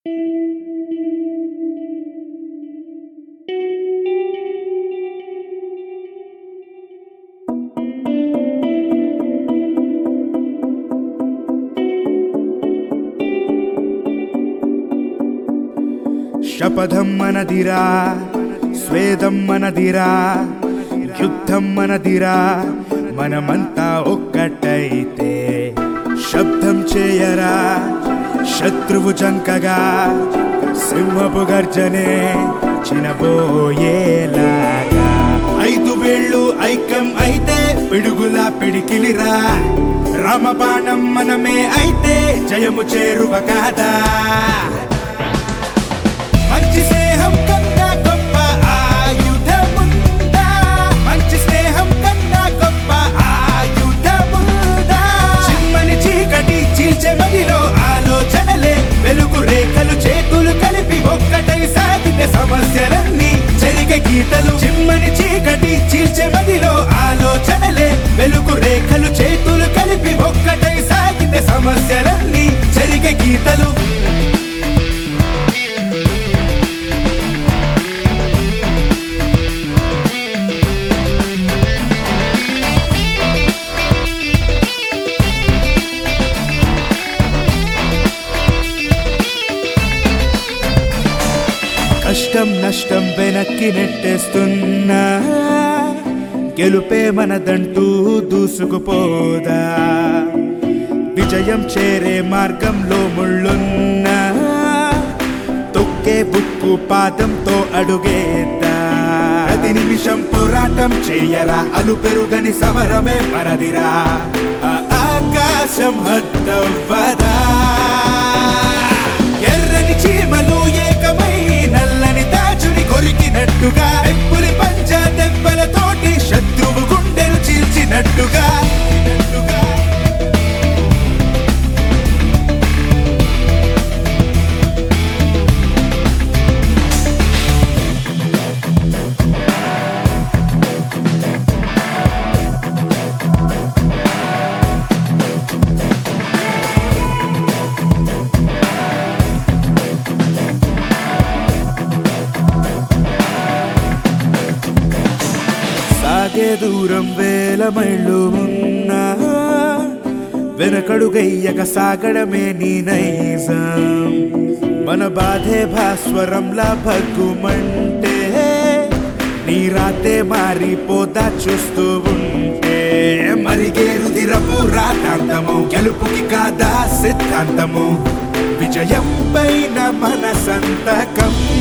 శపథం మనదిరా స్వేదం మనదిరా యుద్ధం మనదిరా మనమంతా ఒక్కటైతే శబ్దం చేయరా శత్రువు జంకగా సింహపు గర్జనే చినబోయేలాగా ఐదు వేళ్ళు ఐక్యం అయితే పిడుగులా పిడికిలిరా రామబాణం మనమే అయితే జయము చేరువ కాదా మంచి స్నేహం కన్నా గొప్ప ఆయుధముందా మంచి స్నేహం కన్నా గొప్ప ఆయుధముందా చిమ్మని చీకటి చీల్చే మదిలో ఆలోచనలే వెలుగు రేఖలు చేతులు కలిపి ఒక్కటై సాగితే సమస్యలన్నీ జరిగే గీతలు చిమ్మని చీకటి చీల్చే మదిలో ఆలోచనలే వెలుగు రేఖలు చేతులు కలిపి ఒక్కటై సాగితే సమస్యలన్నీ జరిగే గీతలు కష్టం నష్టం వెనక్కి నెట్టేస్తున్నా గెలుపే మనదంటూ దూసుకుపోదా విజయం చేరే మార్గంలో ముళ్ళున్నా తొక్కే బుక్కు పాదంతో అడుగేద్దా ప్రతి నిమిషం పోరాటం చేయరా అలు పెరుగని సమరమే మనదిరా ఆ ఆకాశం హద్దవ్వదా ఎర్రని చీమలు ఏకమై నల్లని తాచుని కొరికినట్టుగా ఎప్పులి పంచ దెబ్బలతోటి శత్రువు గుండెలు చీల్చినట్టుగా నట్టుగా. సాగే దూరం వేల మైళ్ళు ఉన్నా వెనకడుగయ్యక సాగడమే నీ నైజం మన బాధే భాస్వరంలా భగ్గుమంటే నీ రాతే మారిపోతా చూస్తూ ఉంటే మరిగే రుదిరపు రాతాంతము గెలుపుకి కాదా సిద్ధాంతము విజయం పైన మన సంతకం